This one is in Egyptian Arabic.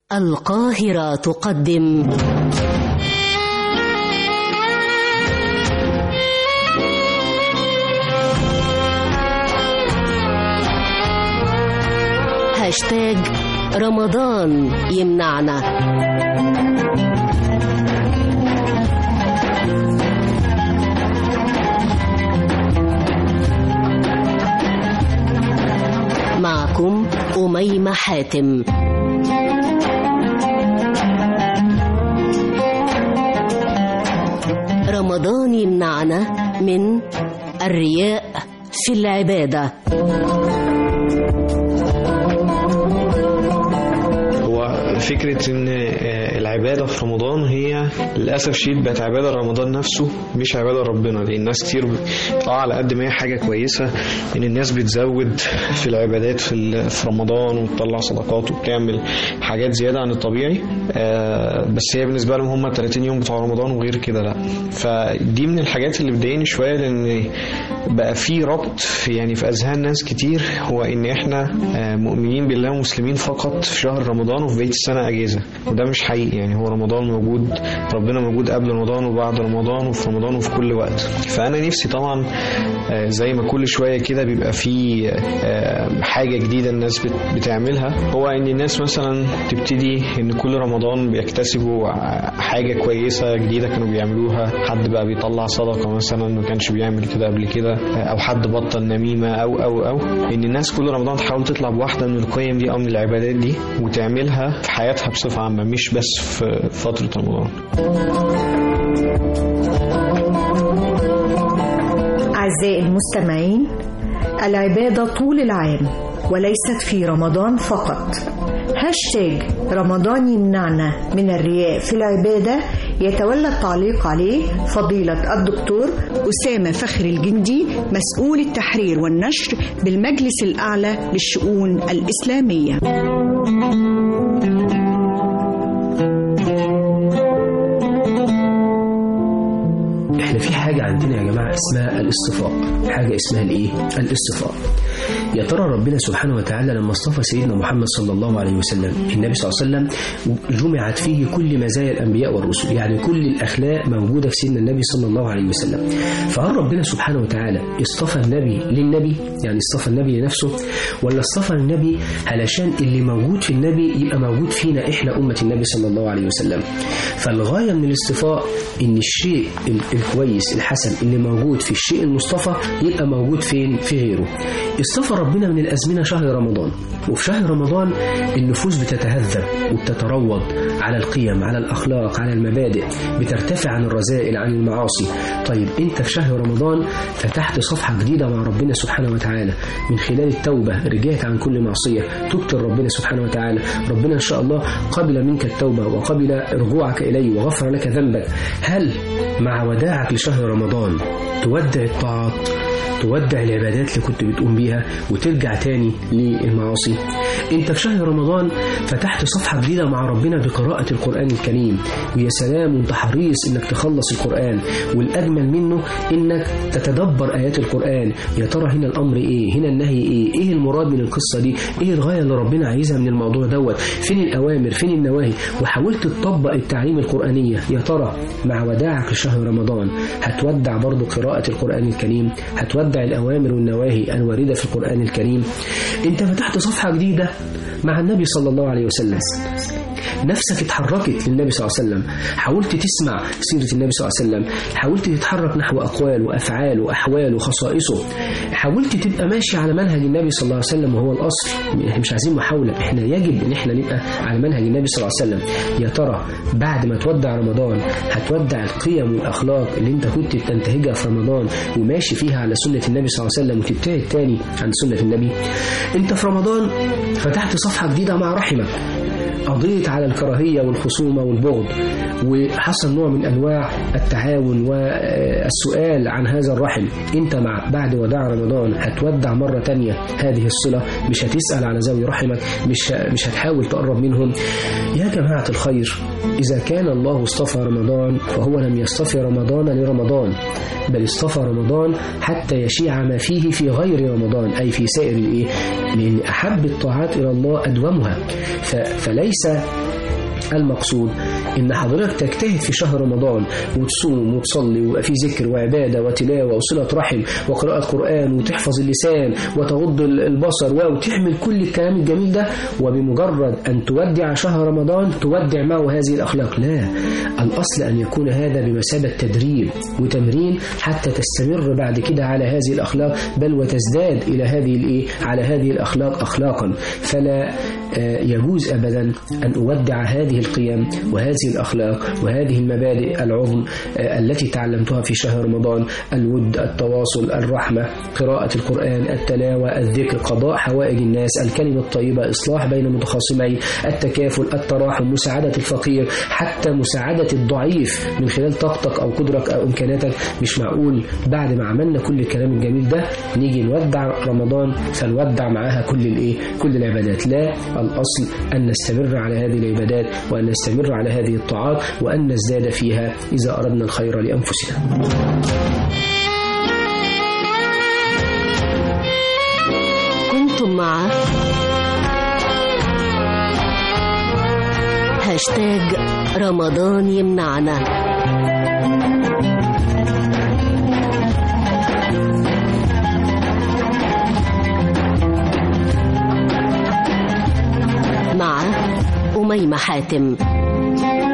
القاهرة تقدم هاشتاج رمضان يمنعنا معكم أميمة حاتم رمضان يمنعنا من الرياء في العبادة هو فكرة ان العبادة في رمضان هي للأسف شديد بقت عبادة رمضان نفسه مش عبادة ربنا لأن الناس كتير اه على قد ما هي حاجة كويسة ان الناس بتزود في العبادات في, ال- في رمضان وتطلع صدقات وبتعمل حاجات زيادة عن الطبيعي آه بس هي بالنسبة لهم هم 30 يوم بتوع رمضان وغير كده لا فدي من الحاجات اللي بتضايقني شوية لأن بقى في ربط في يعني في أذهان ناس كتير هو إن إحنا آه، مؤمنين بالله ومسلمين فقط في شهر رمضان وفي بقية السنة أجازة وده مش حقيقي يعني هو رمضان موجود ربنا موجود قبل رمضان وبعد رمضان وفي رمضان وفي كل وقت فأنا نفسي طبعا آه، زي ما كل شوية كده بيبقى في آه، حاجة جديدة الناس بت- بتعملها هو إن الناس مثلا تبتدي إن كل رمضان بيكتسبوا ع- حاجة كويسة جديدة كانوا بيعملوها حد بقى بيطلع صدقة مثلا ما كانش بيعمل كده قبل كده أو حد بطل نميمة أو أو أو إن الناس كل رمضان تحاول تطلع بواحدة من القيم دي أو من العبادات دي وتعملها في حياتها بصفة عامة مش بس في فترة رمضان أعزائي المستمعين العبادة طول العام وليست في رمضان فقط هاشتاج رمضان يمنعنا من الرياء في العبادة يتولى التعليق عليه فضيلة الدكتور أسامة فخر الجندي مسؤول التحرير والنشر بالمجلس الأعلى للشؤون الإسلامية احنا في حاجة عندنا يا جماعة اسمها الاصطفاء حاجة اسمها الايه الاصطفاء يا ترى ربنا سبحانه وتعالى لما اصطفى سيدنا محمد صلى الله عليه وسلم النبي صلى الله عليه وسلم جمعت فيه كل مزايا الأنبياء والرسل يعني كل الأخلاق موجودة في سيدنا النبي صلى الله عليه وسلم فهل ربنا سبحانه وتعالى اصطفى النبي للنبي يعني اصطفى النبي لنفسه ولا اصطفى النبي علشان اللي موجود في النبي يبقى موجود فينا احنا أمة النبي صلى الله عليه وسلم فالغاية من الاصطفاء ان الشيء ال- الكويس الحسن اللي موجود في الشيء المصطفى يبقى موجود فين في غيره اصطفى ربنا من الأزمنة شهر رمضان وفي شهر رمضان النفوس بتتهذب وبتتروض على القيم على الأخلاق على المبادئ بترتفع عن الرذائل عن المعاصي طيب انت في شهر رمضان فتحت صفحة جديدة مع ربنا سبحانه وتعالى من خلال التوبة رجعت عن كل معصية تبت ربنا سبحانه وتعالى ربنا إن شاء الله قبل منك التوبة وقبل رجوعك إليه وغفر لك ذنبك هل مع وداعك لشهر رمضان تودع الطاعات تودع العبادات اللي كنت بتقوم بيها وترجع تاني للمعاصي انت في شهر رمضان فتحت صفحة جديدة مع ربنا بقراءة القرآن الكريم ويا سلام وانت حريص انك تخلص القرآن والأجمل منه انك تتدبر آيات القرآن يا ترى هنا الأمر ايه هنا النهي ايه ايه المراد من القصة دي ايه الغاية اللي ربنا عايزها من الموضوع دوت فين الأوامر فين النواهي وحاولت تطبق التعليم القرآنية يا ترى مع وداعك لشهر رمضان هتودع برضو قراءة القرآن الكريم هتودع الأوامر والنواهي الواردة في القرآن الكريم انت فتحت صفحة جديدة مع النبي صلى الله عليه وسلم نفسك اتحركت للنبي صلى الله عليه وسلم حاولت تسمع سيرة النبي صلى الله عليه وسلم حاولت تتحرك نحو أقوال وأفعال وأحوال وخصائصه حاولت تبقى ماشي على منهج النبي صلى الله عليه وسلم وهو الأصل احنا مش عايزين محاولة احنا يجب ان احنا نبقى على منهج النبي صلى الله عليه وسلم يا ترى بعد ما تودع رمضان هتودع القيم والأخلاق اللي انت كنت بتنتهجها في رمضان وماشي فيها على سنة النبي صلى الله عليه وسلم وتبتعد تاني عن سنة النبي انت في رمضان فتحت صفحة جديدة مع رحمك قضيت على الكراهية والخصومة والبغض وحصل نوع من أنواع التعاون والسؤال عن هذا الرحم أنت مع بعد وداع رمضان هتودع مرة تانية هذه الصلة مش هتسأل على ذوي رحمك مش مش هتحاول تقرب منهم يا جماعة الخير إذا كان الله اصطفى رمضان فهو لم يصطفي رمضان لرمضان بل اصطفى رمضان حتى يشيع ما فيه في غير رمضان أي في سائر الإيه لأن أحب الطاعات إلى الله أدومها ف- فليس المقصود ان حضرتك تجتهد في شهر رمضان وتصوم وتصلي ويبقى في ذكر وعباده وتلاوه وصله رحم وقراءه قران وتحفظ اللسان وتغض البصر وتعمل كل الكلام الجميل ده وبمجرد ان تودع شهر رمضان تودع معه هذه الاخلاق لا الاصل ان يكون هذا بمثابه تدريب وتمرين حتى تستمر بعد كده على هذه الاخلاق بل وتزداد الى هذه الايه على هذه الاخلاق اخلاقا فلا آه، يجوز ابدا ان اودع هذه القيم وهذه الاخلاق وهذه المبادئ العظم آه، التي تعلمتها في شهر رمضان الود التواصل الرحمه قراءه القران التلاوه الذكر قضاء حوائج الناس الكلمه الطيبه اصلاح بين المتخاصمين التكافل التراحم مساعده الفقير حتى مساعده الضعيف من خلال طاقتك او قدرك او امكاناتك مش معقول بعد ما عملنا كل الكلام الجميل ده نيجي نودع رمضان فنودع معاها كل الايه كل العبادات لا الاصل ان نستمر على هذه العبادات وان نستمر على هذه الطاعات وان نزداد فيها اذا اردنا الخير لانفسنا كنتم مع هاشتاج رمضان يمنعنا مع أميمة حاتم